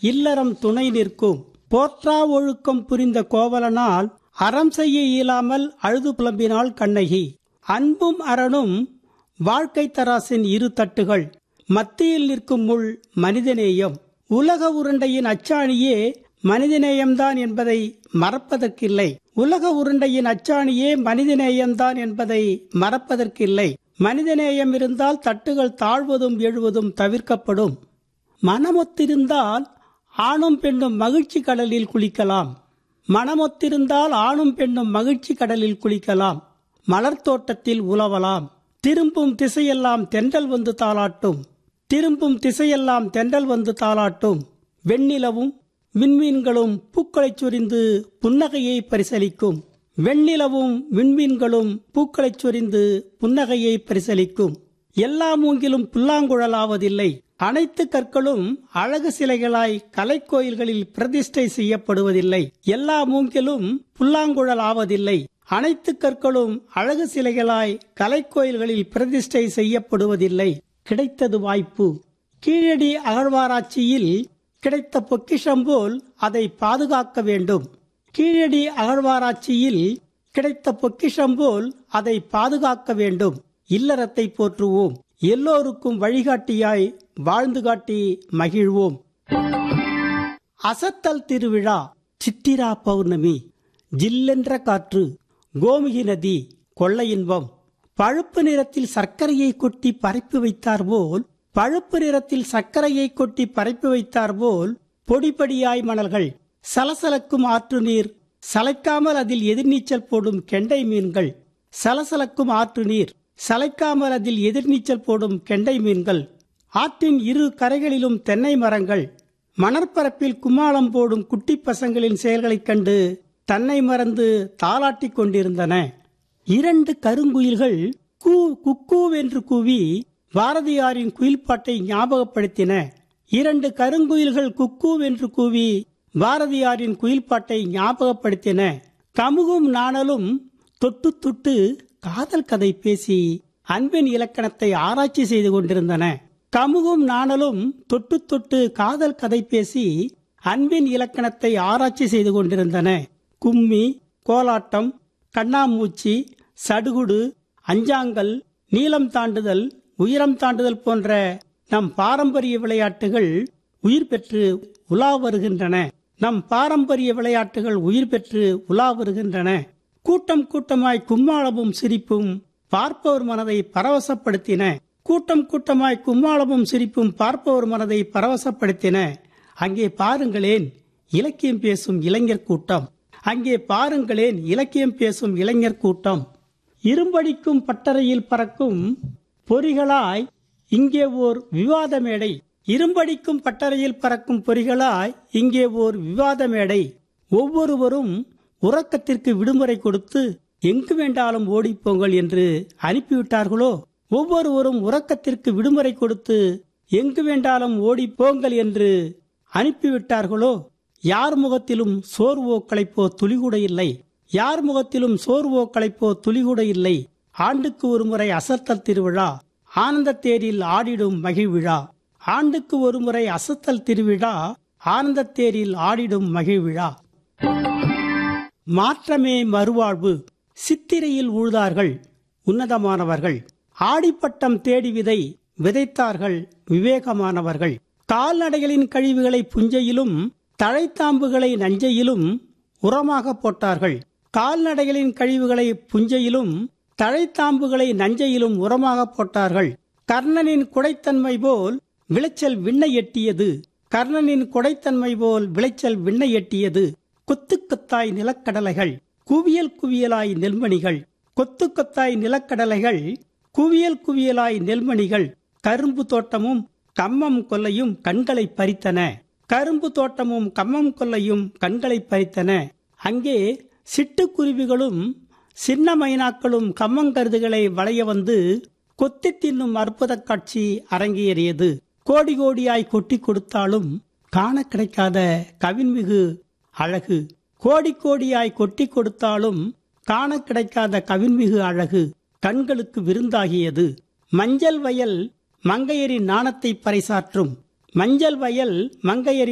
இல்லறம் துணை நிற்கும் போற்றா ஒழுக்கம் புரிந்த கோவலனால் அறம் செய்ய இயலாமல் அழுது புலம்பினாள் கண்ணகி அன்பும் அரணும் வாழ்க்கை தராசின் இரு தட்டுகள் மத்தியில் நிற்கும் முள் மனிதநேயம் உலக உருண்டையின் அச்சாணியே மனிதநேயம்தான் என்பதை மறப்பதற்கில்லை உலக உருண்டையின் அச்சாணியே மனிதநேயம்தான் என்பதை மறப்பதற்கில்லை மனிதநேயம் இருந்தால் தட்டுகள் தாழ்வதும் எழுவதும் தவிர்க்கப்படும் மனமொத்திருந்தால் ஆணும் பெண்ணும் மகிழ்ச்சி கடலில் குளிக்கலாம் மனமொத்திருந்தால் ஆணும் பெண்ணும் மகிழ்ச்சி கடலில் குளிக்கலாம் மலர் தோட்டத்தில் உலவலாம் திரும்பும் திசையெல்லாம் தென்றல் வந்து தாளாட்டும் திரும்பும் திசையெல்லாம் தென்றல் வந்து தாளாட்டும் வெண்ணிலவும் விண்மீன்களும் பூக்களைச் சொரிந்து புன்னகையை பரிசலிக்கும் வெண்ணிலவும் விண்மீன்களும் பூக்களைச் சொரிந்து புன்னகையை பரிசலிக்கும் எல்லா மூங்கிலும் புல்லாங்குழலாவதில்லை அனைத்து கற்களும் அழகு சிலைகளாய் கலைக்கோயில்களில் பிரதிஷ்டை செய்யப்படுவதில்லை எல்லா மூங்கிலும் புல்லாங்குழல் ஆவதில்லை அனைத்து கற்களும் அழகு சிலைகளாய் கலைக்கோயில்களில் பிரதிஷ்டை செய்யப்படுவதில்லை கிடைத்தது வாய்ப்பு கீழடி அகழ்வாராய்ச்சியில் கிடைத்த பொக்கிஷம் போல் அதை பாதுகாக்க வேண்டும் கீழடி அகழ்வாராய்ச்சியில் கிடைத்த பொக்கிஷம் போல் அதை பாதுகாக்க வேண்டும் இல்லறத்தை போற்றுவோம் எல்லோருக்கும் வழிகாட்டியாய் வாழ்ந்து காட்டி மகிழ்வோம் அசத்தல் திருவிழா சித்திரா பௌர்ணமி ஜில்லென்ற காற்று கோமுகி நதி கொள்ளை இன்பம் பழுப்பு நிறத்தில் சர்க்கரையை கொட்டி பரப்பி வைத்தார் போல் பழுப்பு நிறத்தில் சர்க்கரையை கொட்டி பரப்பி வைத்தார் போல் பொடிப்படியாய் மணல்கள் சலசலக்கும் ஆற்று நீர் சளைக்காமல் அதில் எதிர்நீச்சல் போடும் கெண்டை மீன்கள் சலசலக்கும் ஆற்று நீர் சளைக்காமல் அதில் எதிர்நீச்சல் போடும் கெண்டை மீன்கள் ஆற்றின் இரு கரைகளிலும் தென்னை மரங்கள் மணற்பரப்பில் கும்மாளம் போடும் குட்டி பசங்களின் செயல்களைக் கண்டு தன்னை மறந்து தாளாட்டிக் கொண்டிருந்தன இரண்டு கருங்குயில்கள் கூ குக்கூவென்று கூவி பாரதியாரின் குயில்பாட்டை ஞாபகப்படுத்தின இரண்டு கருங்குயில்கள் குக்கூவென்று கூவி பாரதியாரின் குயில்பாட்டை ஞாபகப்படுத்தின கமுகும் நாணலும் தொட்டு தொட்டு காதல் கதை பேசி அன்பின் இலக்கணத்தை ஆராய்ச்சி செய்து கொண்டிருந்தன கமுகும் நாணலும் தொட்டு தொட்டு காதல் கதை பேசி அன்பின் இலக்கணத்தை ஆராய்ச்சி செய்து கொண்டிருந்தன கும்மி கோலாட்டம் கண்ணாமூச்சி சடுகுடு அஞ்சாங்கல் நீளம் தாண்டுதல் உயரம் தாண்டுதல் போன்ற நம் பாரம்பரிய விளையாட்டுகள் உயிர் பெற்று உலா வருகின்றன நம் பாரம்பரிய விளையாட்டுகள் உயிர் பெற்று உலா வருகின்றன கூட்டம் கூட்டமாய் கும்மாளமும் சிரிப்பும் பார்ப்பவர் மனதை பரவசப்படுத்தின கூட்டம் கூட்டமாய் கும்மாளமும் சிரிப்பும் பார்ப்பவர் மனதை பரவசப்படுத்தின அங்கே பாருங்களேன் இலக்கியம் பேசும் இளைஞர் கூட்டம் அங்கே பாருங்களேன் இலக்கியம் பேசும் இளைஞர் கூட்டம் இரும்படிக்கும் பட்டறையில் பறக்கும் பொறிகளாய் இங்கே ஓர் விவாத மேடை இரும்படிக்கும் பட்டறையில் பறக்கும் பொறிகளாய் இங்கே ஓர் விவாத மேடை ஒவ்வொருவரும் உறக்கத்திற்கு விடுமுறை கொடுத்து எங்கு வேண்டாலும் ஓடிப்போங்கள் என்று அனுப்பிவிட்டார்களோ ஒவ்வொருவரும் உறக்கத்திற்கு விடுமுறை கொடுத்து எங்கு வேண்டாலும் ஓடிப்போங்கள் என்று அனுப்பிவிட்டார்களோ யார் முகத்திலும் சோர்வோ களைப்போ துளிகூட இல்லை யார் முகத்திலும் சோர்வோ களைப்போ துளிகூட இல்லை ஆண்டுக்கு ஒருமுறை அசத்தல் திருவிழா ஆனந்த தேரில் ஆடிடும் மகிழ்விழா ஆண்டுக்கு ஒருமுறை அசத்தல் திருவிழா ஆனந்த தேரில் ஆடிடும் மகிழ்விழா மாற்றமே மறுவாழ்வு சித்திரையில் உழுதார்கள் உன்னதமானவர்கள் ஆடிப்பட்டம் தேடி விதை விதைத்தார்கள் விவேகமானவர்கள் கால்நடைகளின் கழிவுகளை புஞ்சையிலும் தழைத்தாம்புகளை நஞ்சையிலும் உரமாக போட்டார்கள் கால்நடைகளின் கழிவுகளை புஞ்சையிலும் தழைத்தாம்புகளை நஞ்சையிலும் உரமாக போட்டார்கள் கர்ணனின் குடைத்தன்மை போல் விளைச்சல் விண்ணை எட்டியது கர்ணனின் குடைத்தன்மை போல் விளைச்சல் விண்ணை எட்டியது கொத்து கொத்தாய் நிலக்கடலைகள் குவியல் குவியலாய் நெல்மணிகள் கொத்து கொத்தாய் நிலக்கடலைகள் குவியல் குவியலாய் நெல்மணிகள் கரும்பு தோட்டமும் கம்மம் கொல்லையும் கண்களை பறித்தன கரும்பு தோட்டமும் கம்மம் கொல்லையும் கண்களை பறித்தன அங்கே சிட்டுக்குருவிகளும் சின்ன மைனாக்களும் கம்மங்கருதுகளை வளைய வந்து கொத்தி தின்னும் அற்புத காட்சி அரங்கேறியது கோடி கோடியாய் கொட்டி கொடுத்தாலும் காண கிடைக்காத கவின்மிகு அழகு கோடி கோடியாய் கொட்டி கொடுத்தாலும் காண கிடைக்காத கவின்மிகு அழகு கண்களுக்கு விருந்தாகியது மஞ்சள் வயல் மங்கையரின் நாணத்தை பறைசாற்றும் மஞ்சள் வயல் மங்கையரின்